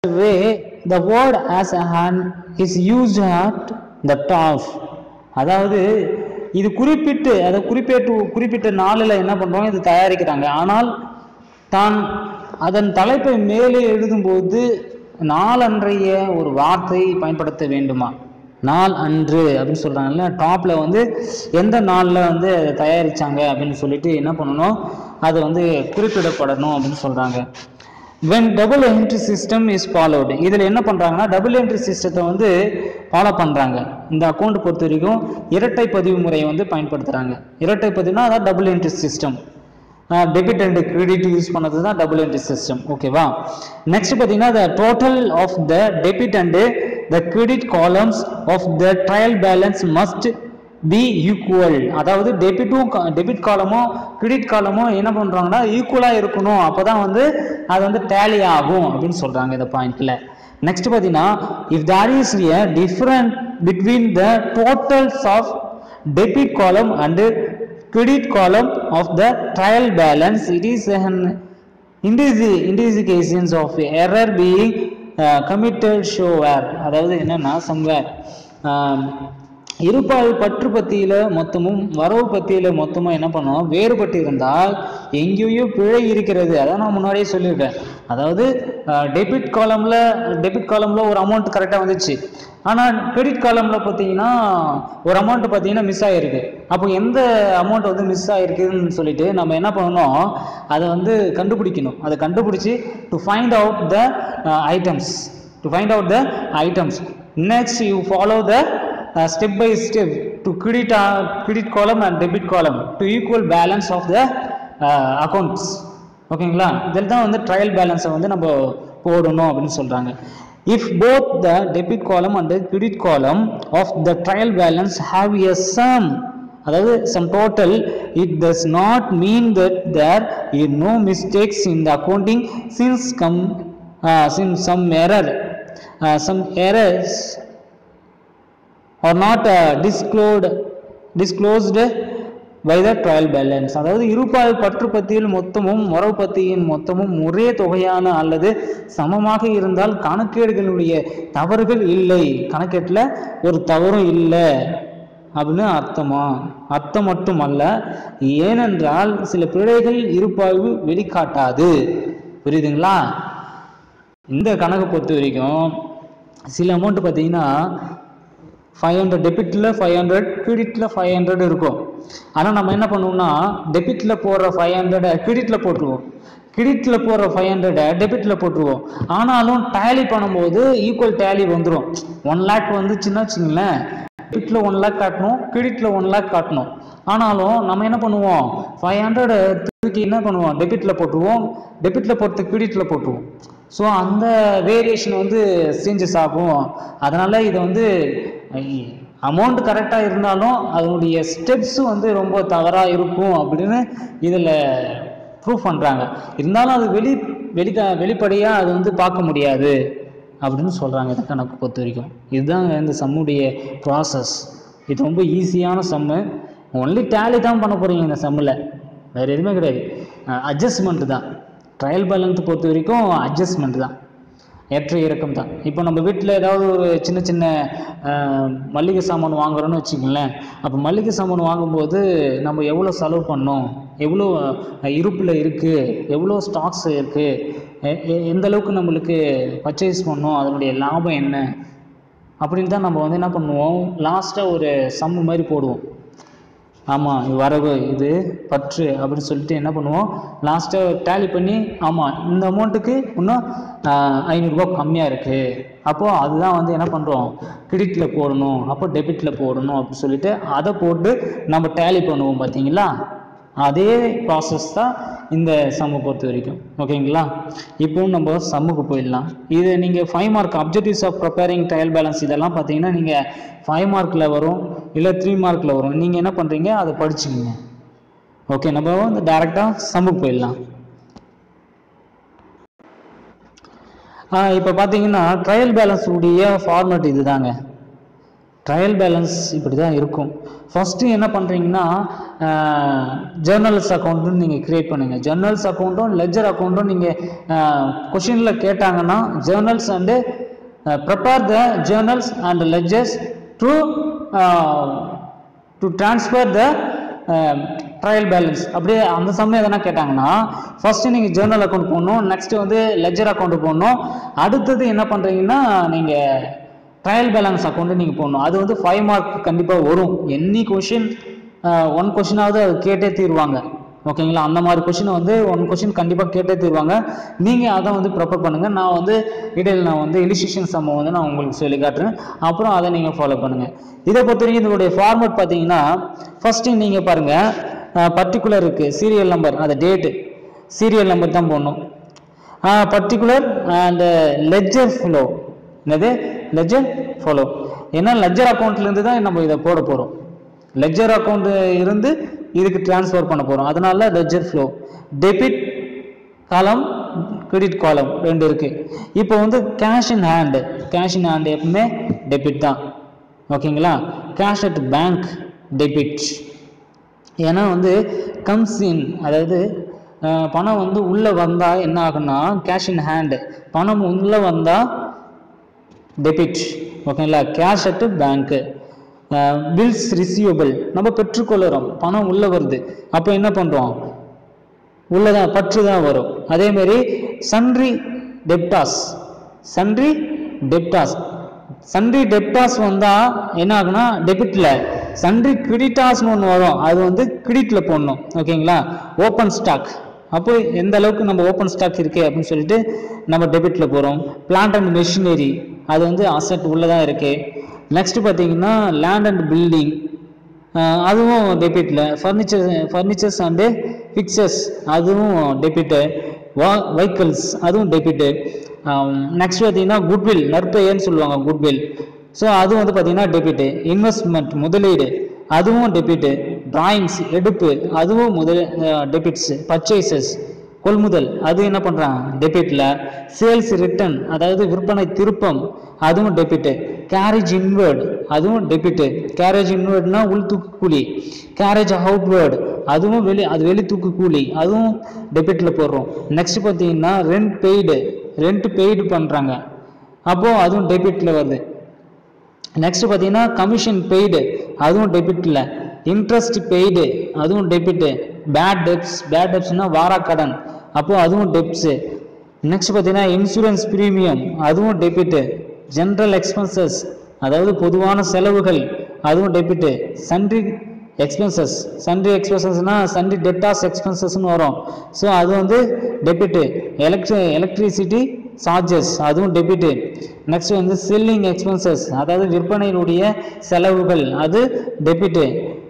way the word as a hand is used at the top அதாவது இது குறிப்பிட்டு அதை குறிப்பிட்டு குறிப்பிட்ட நாளில் என்ன பண்ணுறோம் இது தயாரிக்கிறாங்க ஆனால் தான் அதன் தலைப்பை மேலே எழுதும்போது நாளன்றைய ஒரு வார்த்தை பயன்படுத்த வேண்டுமா நாள் அன்று அப்படின்னு சொல்கிறாங்கல்ல டாப்பில் வந்து எந்த நாளில் வந்து அதை தயாரித்தாங்க அப்படின்னு சொல்லிட்டு என்ன பண்ணணும் அது வந்து குறிப்பிடப்படணும் அப்படின்னு சொல்கிறாங்க when double entry system is followed இதில் என்ன பண்ணுறாங்கன்னா டபுள் என்ட்ரி சிஸ்டத்தை வந்து ஃபாலோ பண்ணுறாங்க இந்த அக்கௌண்ட் பொறுத்த வரைக்கும் இரட்டை பதிவு முறையை வந்து பயன்படுத்துகிறாங்க இரட்டை பதிவுனா அதான் double entry system debit and credit use பண்ணது தான் டபுள் என்ட்ரி சிஸ்டம் ஓகேவா நெக்ஸ்ட் பார்த்தீங்கன்னா the total of the debit and the credit columns of the trial balance must be equal அதாவது டெபிட்டும் டெபிட் காலமும் கிரெடிட் காலமும் என்ன பண்ணுறாங்கன்னா ஈக்குவலாக இருக்கணும் அப்போ தான் வந்து அது வந்து டேலி ஆகும் அப்படின்னு சொல்கிறாங்க இந்த பாயிண்ட்டில் நெக்ஸ்ட் பார்த்தீங்கன்னா if there is a different between the totals of debit column and credit column of the trial balance it is an indici- indications of error being uh, committed show where அதாவது என்னன்னா somewhere um, இருப்பால் பற்று பத்தியில மொத்தமும் வரவு பத்தியில மொத்தமும் என்ன பண்ணுவோம் வேறுபட்டு இருந்தால் எங்கேயோ பிழை இருக்கிறது அதான் நான் முன்னாடியே சொல்லியிருக்கேன் அதாவது டெபிட் காலம்ல டெபிட் காலம்ல ஒரு அமௌண்ட் கரெக்டாக வந்துச்சு ஆனால் கிரெடிட் காலம்ல பார்த்தீங்கன்னா ஒரு அமௌண்ட் பார்த்தீங்கன்னா மிஸ் ஆகிருக்கு அப்போ எந்த அமௌண்ட் வந்து மிஸ் ஆகிருக்குன்னு சொல்லிட்டு நம்ம என்ன பண்ணணும் அதை வந்து கண்டுபிடிக்கணும் அதை கண்டுபிடிச்சி to find out the items to find out the items next you follow the step by step to credit credit column and debit column to equal balance of the accounts ஓகேங்களா இதில் தான் வந்து ட்ரையல் பேலன்ஸை வந்து நம்ம போடணும் அப்படின்னு சொல்கிறாங்க if both the debit column and credit column of the trial balance have a sum அதாவது sum total it does not mean that there is no mistakes in the accounting since come since some error some errors are not disclosed disclosed by the trial balance அதாவது இருப்பால் பற்று பத்தியில் மொத்தமும் முறவு பத்தியின் மொத்தமும் ஒரே தொகையான அல்லது சமமாக இருந்தால் கணக்கேடுகளுடைய தவறுகள் இல்லை கணக்கேட்டில் ஒரு தவறும் இல்லை அப்படின்னு அர்த்தமா அர்த்தம் மட்டுமல்ல ஏனென்றால் சில பிழைகள் இருப்பாய்வு வெளிக்காட்டாது புரியுதுங்களா இந்த கணக்கை பொறுத்த வரைக்கும் சில அமௌண்ட் பார்த்தீங்கன்னா ஃபைவ் ஹண்ட்ரட் டெபிட்டில் ஃபைவ் ஹண்ட்ரட் கிரெடிட்டில் ஃபைவ் ஹண்ட்ரட் இருக்கும் ஆனால் நம்ம என்ன பண்ணுவோம்னா டெபிட்டில் போடுற ஃபைவ் ஹண்ட்ரடை கிரெடிட்டில் போட்டுருவோம் கிரெடிட்டில் போடுற ஃபைவ் ஹண்ட்ரடை டெபிட்டில் போட்டுருவோம் ஆனாலும் டேலி பண்ணும்போது ஈக்குவல் டேலி வந்துடும் ஒன் லேக் வந்துச்சுன்னா வச்சுங்களேன் டெபிட்டில் ஒன் லேக் காட்டணும் கிரெடிட்டில் ஒன் லேக் காட்டணும் ஆனாலும் நம்ம என்ன பண்ணுவோம் ஃபைவ் ஹண்ட்ரட் தூக்கி என்ன பண்ணுவோம் டெபிட்டில் போட்டுருவோம் டெபிட்டில் போட்டு கிரெடிட்டில் போட்டுருவோம் ஸோ அந்த வேரியேஷன் வந்து சேஞ்சஸ் ஆகும் அதனால் இதை வந்து அமௌண்ட் கரெக்டாக இருந்தாலும் அதனுடைய ஸ்டெப்ஸ் வந்து ரொம்ப தவறாக இருக்கும் அப்படின்னு இதில் ப்ரூவ் பண்ணுறாங்க இருந்தாலும் அது வெளி வெளி வெளிப்படையாக அது வந்து பார்க்க முடியாது அப்படின்னு சொல்கிறாங்க இந்த கணக்கு பொறுத்த வரைக்கும் இதுதாங்க இந்த சம்முடைய ப்ராசஸ் இது ரொம்ப ஈஸியான சம்மு ஒன்லி டேலி தான் பண்ண போகிறீங்க இந்த சம்மில் வேறு எதுவுமே கிடையாது அட்ஜஸ்ட்மெண்ட் தான் ட்ரையல் பேலன்ஸ் பொறுத்த வரைக்கும் அட்ஜஸ்ட்மெண்ட் தான் ஏற்ற இறக்கம் தான் இப்போ நம்ம வீட்டில் ஏதாவது ஒரு சின்ன சின்ன அஹ், மளிகை சாமான் வாங்குறோன்னு வச்சுக்கங்களேன் அப்போ மளிகை சாமான் வாங்கும்போது நம்ம எவ்வளோ செலவு பண்ணோம் எவ்வளோ இருப்பில் இருக்குது எவ்வளோ ஸ்டாக்ஸ் இருக்குது எந்த அளவுக்கு நம்மளுக்கு பர்ச்சேஸ் பண்ணோம் அதனுடைய லாபம் என்ன அப்படின்னு தான் நம்ம வந்து என்ன பண்ணுவோம் லாஸ்ட்டாக ஒரு சம்மு மாதிரி போடுவோம் ஆமாம் இது வரவு இது பற்று அப்படின்னு சொல்லிட்டு என்ன பண்ணுவோம் லாஸ்ட்டாக டேலி பண்ணி ஆமாம் இந்த அமௌண்ட்டுக்கு இன்னும் ஐநூறுரூவா கம்மியாக இருக்குது அப்போது அதுதான் வந்து என்ன பண்ணுறோம் கிரெடிட்டில் போடணும் அப்போ டெபிட்டில் போடணும் அப்படின்னு சொல்லிட்டு அதை போட்டு நம்ம டேலி பண்ணுவோம் பார்த்தீங்களா அதே ப்ராசஸ் தான் இந்த சம்மை பொறுத்த வரைக்கும் ஓகேங்களா இப்போ நம்ம சம்முக்கு போயிடலாம் இது நீங்கள் five mark objectives of preparing trial balance இதெல்லாம் பார்த்தீங்கன்னா நீங்கள் ஃபைவ் மார்க்கில் வரும் இல்லை த்ரீ மார்க்கில் வரும் நீங்கள் என்ன பண்ணுறீங்க அதை படிச்சுக்கோங்க ஓகே நம்ம வந்து டேரெக்டாக சம்முக்கு போயிடலாம் இப்போ பார்த்தீங்கன்னா ட்ரையல் பேலன்ஸ் உடைய ஃபார்மேட் இதுதாங்க ட்ரையல் பேலன்ஸ் இப்படி தான் இருக்கும் ஃபஸ்ட்டு என்ன பண்ணுறீங்கன்னா ஜேர்னல்ஸ் அக்கௌண்ட்டுன்னு நீங்கள் க்ரியேட் பண்ணுங்கள் ஜேர்னல்ஸ் அக்கௌண்ட்டும் லெஜர் அக்கௌண்ட்டும் நீங்கள் கொஷினில் கேட்டாங்கன்னா journals and prepare the journals and ledgers to to transfer the trial balance அப்படியே அந்த சமயம் எதனா கேட்டாங்கன்னா ஃபஸ்ட்டு நீங்கள் ஜேர்னல் அக்கௌண்ட் போடணும் நெக்ஸ்ட்டு வந்து லெஜர் அக்கௌண்ட் போடணும் அடுத்தது என்ன பண்ணுறீங்கன்னா நீங்கள் ட்ரையல் பேலன்ஸ் அக்கௌண்ட்டு நீங்கள் போடணும் அது வந்து ஃபைவ் மார்க் கண்டிப்பாக வரும் எனி கொஷின் ஒன் கொஷினாவது அது கேட்டே தீருவாங்க ஓகேங்களா அந்த மாதிரி கொஷினை வந்து ஒன் கொஷின் கண்டிப்பாக கேட்டே தீருவாங்க நீங்கள் அதை வந்து ப்ரிப்பேர் பண்ணுங்கள் நான் வந்து இடையில் நான் வந்து இலிஸ்ட்ரேஷன் சம்ம வந்து நான் உங்களுக்கு சொல்லி காட்டுறேன் அப்புறம் அதை நீங்கள் ஃபாலோ பண்ணுங்கள் இதை பொறுத்த வரைக்கும் இதனுடைய ஃபார்மேட் பார்த்தீங்கன்னா ஃபஸ்ட்டு நீங்கள் பாருங்கள் பர்டிகுலர் இருக்குது சீரியல் நம்பர் அந்த டேட்டு சீரியல் நம்பர் தான் போடணும் பர்டிகுலர் அண்ட் லெஜர் ஃப்ளோ என்னது லெஜர் ஃபாலோ ஏன்னா லெஜர் அக்கௌண்ட்லேருந்து தான் நம்ம இதை போட போகிறோம் லெஜர் அக்கௌண்ட் இருந்து இதுக்கு ட்ரான்ஸ்ஃபர் பண்ண போகிறோம் அதனால ledger folio debit column credit column ரெண்டு இருக்கு இப்போ வந்து cash in hand cash in hand எப்பவுமே டெபிட் தான் ஓகேங்களா கேஷ் அட் பேங்க் டெபிட் ஏன்னா வந்து கம்ஸ் இன் அதாவது அஹ், பணம் வந்து உள்ளே வந்தால் என்ன ஆகும்னா கேஷ் இன் ஹேண்டு பணம் உள்ளே வந்தால் டெபிட் ஓகேங்களா cash at bank bills receivable நம்ம பெற்றுக்கொள்ளுறோம் பணம் உள்ளே வருது அப்போ என்ன பண்ணுறோம் உள்ளதான் பற்று தான் வரும் அதே மாதிரி sundry debtors sundry debtors sundry debtors வந்தால் என்ன ஆகுனா டெபிட்டில் சன்ரி கிரெடிட்டாஸ்னு ஒன்று வரும் அது வந்து கிரெடிட்டில் போடணும் ஓகேங்களா ஓப்பன் ஸ்டாக் அப்போ எந்த அளவுக்கு நம்ம ஓப்பன் ஸ்டாக் இருக்கு அப்படின்னு சொல்லிட்டு நம்ம டெபிட்டில் போகிறோம் பிளான்ட் அண்ட் மெஷினரி அது வந்து அசட் உள்ளே தான் இருக்குது நெக்ஸ்ட் பார்த்தீங்கன்னா லேண்ட் அண்ட் பில்டிங் அதுவும் டெபிட்டில் ஃபர்னிச்சர் ஃபர்னிச்சர்ஸ் அண்டு ஃபிக்சர்ஸ் அதுவும் டெபிட்டு வா வெஹிக்கிள்ஸ் அதுவும் டெபிட்டு நெக்ஸ்ட் பார்த்தீங்கன்னா குட்வில் நற்பெயர்னு சொல்லுவாங்க குட்வில் ஸோ அது வந்து பார்த்தீங்கன்னா டெபிட்டு இன்வெஸ்ட்மெண்ட் முதலீடு அதுவும் டெபிட்டு டிராயிங்ஸ் எடுப்பு அதுவும் முதல் டெபிட்ஸ் பர்ச்சேசஸ் கொள்முதல் அது என்ன பண்ணுறாங்க டெபிட்டில் சேல்ஸ் ரிட்டர்ன் அதாவது விற்பனை திருப்பம் அதுவும் டெபிட்டு கேரேஜ் இன்வேர்டு அதுவும் டெபிட்டு கேரேஜ் இன்வேர்ட்னா உள் தூக்கு கூலி கேரேஜ் அவுட்வேர்டு அதுவும் வெளி அது வெளி தூக்கு கூலி அதுவும் டெபிட்டில் போடுறோம் நெக்ஸ்ட் பார்த்தீங்கன்னா ரெண்ட் பெய்டு ரெண்ட் பெய்டு பண்ணுறாங்க அப்போது அதுவும் டெபிட்டில் வருது நெக்ஸ்ட் பார்த்தீங்கன்னா கமிஷன் பெய்டு அதுவும் டெபிட்டில் இன்ட்ரெஸ்ட் பெய்டு அதுவும் டெபிட்டு பேட் டெப்ஸ் பேட் டெப்ஸ்னா வாராக்கடன் அப்போது அதுவும் டெப்ஸு நெக்ஸ்ட் பார்த்தீங்கன்னா இன்சூரன்ஸ் ப்ரீமியம் அதுவும் டெபிட்டு ஜென்ரல் எக்ஸ்பென்சஸ் அதாவது பொதுவான செலவுகள் அதுவும் டெபிட்டு சன்ட்ரி எக்ஸ்பென்சஸ் சன்ட்ரி எக்ஸ்பென்சஸ்னா சன்ட்ரி டெட்டாஸ் எக்ஸ்பென்சஸ்னு வரும் ஸோ அது வந்து டெபிட்டு எலக்ட்ரி எலக்ட்ரிசிட்டி சார்ஜஸ் அதுவும் டெபிட்டு நெக்ஸ்ட் வந்து செல்லிங் எக்ஸ்பென்சஸ் அதாவது விற்பனையினுடைய செலவுகள் அது டெபிட்டு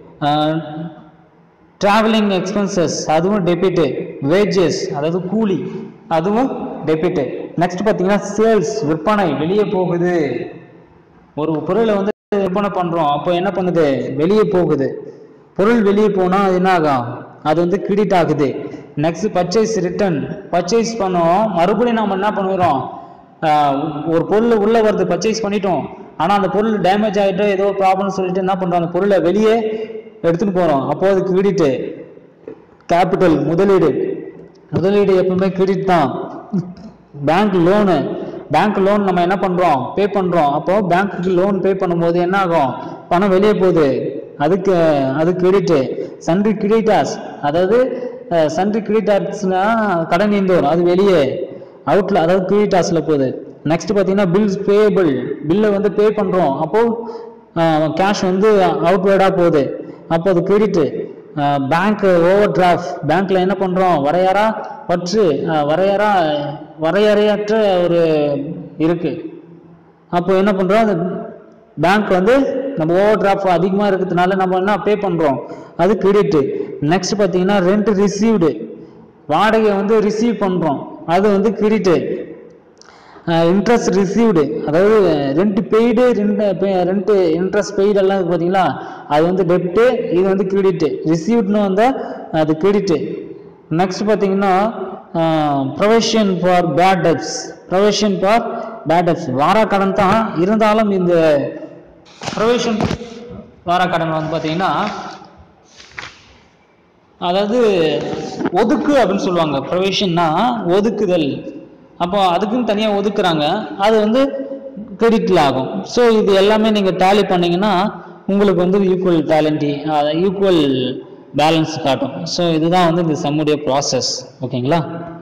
ட்ராவலிங் எக்ஸ்பென்சஸ் அதுவும் டெபிட்டு வேஜஸ் அதாவது கூலி அதுவும் டெபிட்டு நெக்ஸ்ட் பார்த்தீங்கன்னா சேல்ஸ் விற்பனை வெளியே போகுது ஒரு பொருளை வந்து விற்பனை பண்ணுறோம் அப்போ என்ன பண்ணுது வெளியே போகுது பொருள் வெளியே போனால் அது என்ன ஆகும் அது வந்து கிரெடிட் ஆகுது நெக்ஸ்ட் பர்ச்சேஸ் ரிட்டர்ன் பர்ச்சேஸ் பண்ணோம் மறுபடியும் நம்ம என்ன பண்ணுறோம் ஒரு பொருள் உள்ளே வருது பர்ச்சேஸ் பண்ணிட்டோம் ஆனால் அந்த பொருள் டேமேஜ் ஆகிட்டோ ஏதோ ப்ராப்ளம் சொல்லிட்டு என்ன பண்ணுறோம் அந்த பொருளை வெளியே எடுத்துகிட்டு போகிறோம் அப்போ அது கிரெடிட்டு கேபிட்டல் முதலீடு முதலீடு எப்பவுமே கிரெடிட் தான் பேங்க் லோனு பேங்க் லோன் நம்ம என்ன பண்ணுறோம் பே பண்ணுறோம் அப்போ பேங்க்குக்கு லோன் பே பண்ணும்போது என்ன ஆகும் பணம் வெளியே போகுது அதுக்கு அது கிரெடிட்டு சன்ரி கிரெடிட்டாஸ் அதாவது சன்ரி கிரெடிட்டாஸ்னா கடன் நீந்தோர் அது வெளியே அவுட்ல அதாவது கிரெடிட்டாஸில் போகுது நெக்ஸ்ட் பார்த்தீங்கன்னா பில்ஸ் பேபிள் பில்லை வந்து பே பண்ணுறோம் அப்போது கேஷ் வந்து அவுட்வேர்டாக போகுது அப்போ அது கிரெடிட்டு பேங்க் ஓவர் டிராஃப்ட் பேங்க்ல என்ன பண்றோம் வரையறா பற்று அஹ், வரையறா வரையறையற்ற ஒரு இருக்கு அப்போ என்ன பண்றோம் அது பேங்க் வந்து நம்ம ஓவர் டிராஃப்ட் அதிகமாக இருக்கிறதுனால நம்ம என்ன பே பண்றோம் அது கிரெடிட் நெக்ஸ்ட் பார்த்தீங்கன்னா ரெண்ட் ரிசீவ்டு வாடகை வந்து ரிசீவ் பண்றோம் அது வந்து கிரெடிட்டு இன்ட்ரெஸ்ட் ரிசீவ்டு அதாவது rent paid rent rent interest paid எல்லாம் இருக்கு பார்த்தீங்களா அது வந்து டெப்ட்டு இது வந்து கிரெடிட்டு ரிசீவ்ட்னு வந்தால் அது கிரெடிட்டு நெக்ஸ்ட் பார்த்தீங்கன்னா provision for bad debts provision for bad debts வாரா கடன் தான் இருந்தாலும் இந்த ப்ரொவிஷன் வார கடனில் வந்து பார்த்தீங்கன்னா அதாவது ஒதுக்கு அப்படின்னு சொல்லுவாங்க ப்ரொவிஷன்னா ஒதுக்குதல் அப்போ அதுக்குன்னு தனியாக ஒதுக்குறாங்க அது வந்து கிரெடிட்டில் ஆகும் ஸோ இது எல்லாமே நீங்கள் டேலி பண்ணீங்கன்னா உங்களுக்கு வந்து ஈக்குவல் டேலண்டி ஈக்குவல் பேலன்ஸ் காட்டும் ஸோ இதுதான் வந்து இந்த சம்முடைய ப்ராசஸ் ஓகேங்களா